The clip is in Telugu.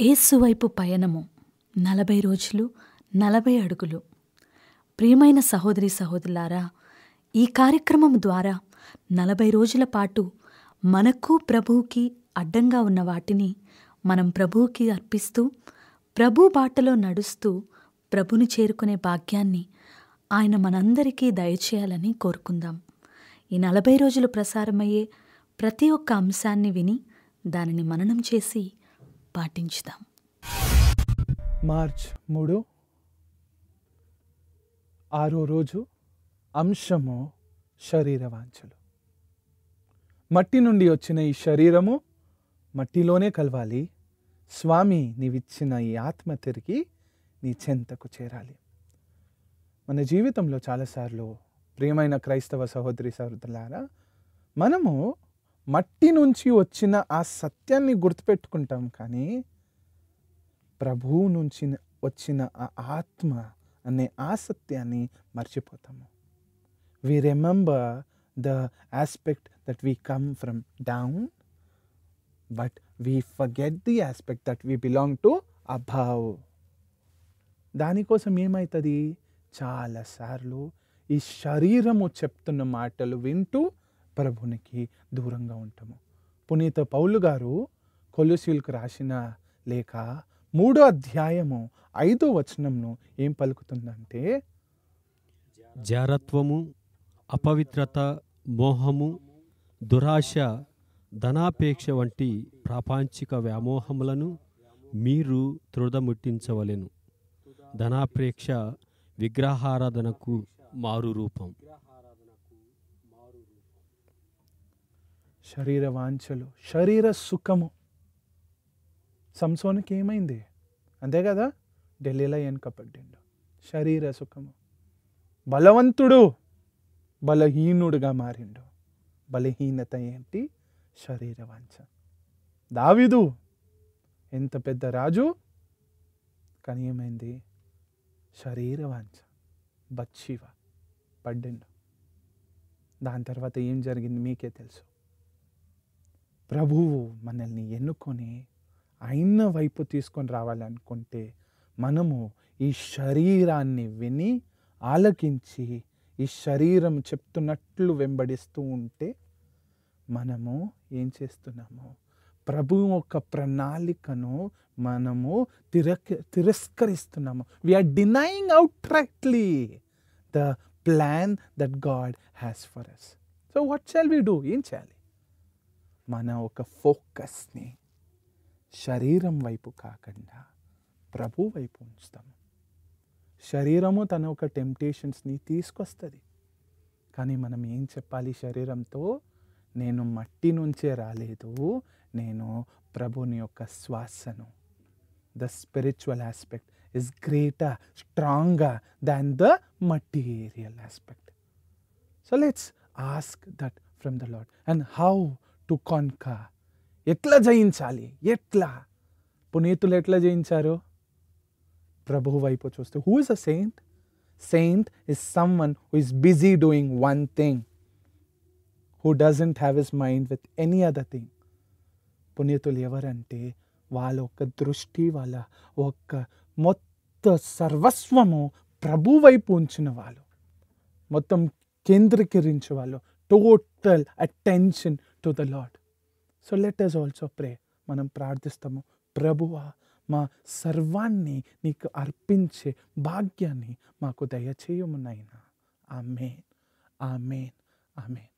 యేసు వైపు పయనము నలభై రోజులు నలభై అడుగులు ప్రియమైన సహోదరి సహోదరులారా ఈ కార్యక్రమం ద్వారా నలభై రోజుల పాటు మనకు ప్రభువుకి అడ్డంగా ఉన్న వాటిని మనం ప్రభువుకి అర్పిస్తూ ప్రభు బాటలో నడుస్తూ ప్రభుని చేరుకునే భాగ్యాన్ని ఆయన మనందరికీ దయచేయాలని కోరుకుందాం ఈ నలభై రోజులు ప్రసారమయ్యే ప్రతి ఒక్క అంశాన్ని విని దానిని మననం చేసి పాటించుదాం మార్చ్ మూడు ఆరో రోజు అంశము శరీర వాంఛలు మట్టి నుండి వచ్చిన ఈ శరీరము మట్టిలోనే కలవాలి స్వామి నీవిచ్చిన ఈ ఆత్మ తిరిగి నీ చెంతకు చేరాలి మన జీవితంలో చాలాసార్లు ప్రియమైన క్రైస్తవ సహోదరి సహోదరులారా మనము మట్టి నుంచి వచ్చిన ఆ సత్యాన్ని గుర్తుపెట్టుకుంటాం కానీ ప్రభువు నుంచి వచ్చిన ఆ ఆత్మ అనే ఆ సత్యాన్ని మర్చిపోతాము we remember the aspect that we come from down but we forget the aspect that we belong to అభావ్ దానికోసం ఏమవుతుంది చాలాసార్లు ఈ శరీరము చెప్తున్న మాటలు వింటూ ప్రభునికి దూరంగా ఉంటాము పునీత పౌలు గారు కొలుసీలకు రాసిన లేఖ మూడో అధ్యాయము ఐదో వచనంను ఏం పలుకుతుందంటే జారత్వము అపవిత్రత మోహము దురాశ ధనాపేక్ష వంటి ప్రాపంచిక వ్యామోహములను మీరు త్రుదముట్టించవలెను ధనాపేక్ష విగ్రహారాధనకు మారు రూపం శరీర వాంఛలు శరీర సుఖము సంసోనికి ఏమైంది అంతే కదా ఢిల్లీలో వెనుకపడ్డిండు శరీర సుఖము బలవంతుడు బలహీనుడుగా మారిండు బలహీనత ఏంటి శరీర వాంఛ దావిదు ఎంత పెద్ద రాజు కానీ ఏమైంది శరీర వాంఛ బచ్చివ పడ్డిండు దాని తర్వాత ఏం జరిగింది మీకే తెలుసు ప్రభువు మనల్ని ఎన్నుకొని ఆయన వైపు తీసుకొని రావాలనుకుంటే మనము ఈ శరీరాన్ని విని ఆలకించి ఈ శరీరం చెప్తున్నట్లు వెంబడిస్తూ ఉంటే మనము ఏం చేస్తున్నాము ప్రభు యొక్క ప్రణాళికను మనము తిరక్ తిరస్కరిస్తున్నాము we are denying outrightly the plan that God has for us so what shall we do ఏం చేయాలి మన ఒక ఫోకస్ని శరీరం వైపు కాకుండా ప్రభు వైపు ఉంచుతాము శరీరము తన ఒక టెంప్టేషన్స్ని తీసుకొస్తుంది కానీ మనం ఏం చెప్పాలి శరీరంతో నేను మట్టి నుంచే రాలేదు నేను ప్రభుని యొక్క శ్వాసను the spiritual aspect is greater stronger than the material aspect so let's ask that from the Lord and how to conquer ఎట్లా జయించాలి ఎట్లా పునీతులు ఎట్లా జయించారు ప్రభు వైపు చూస్తే who is a saint saint is someone who is busy doing one thing who doesn't have his mind with any other thing పునీతులు ఎవరంటే వాళ్ళ యొక్క దృష్టి వాళ్ళ ఒక్క మొత్త సర్వస్వము ప్రభు వైపు ఉంచిన వాళ్ళు మొత్తం కేంద్రీకరించే వాళ్ళు total attention to the Lord so let us also pray మనం ప్రార్థిస్తాము ప్రభువా మా సర్వాన్ని నీకు అర్పించే భాగ్యాన్ని మాకు దయచేయము నైనా ఆమెన్ ఆమెన్ ఆమెన్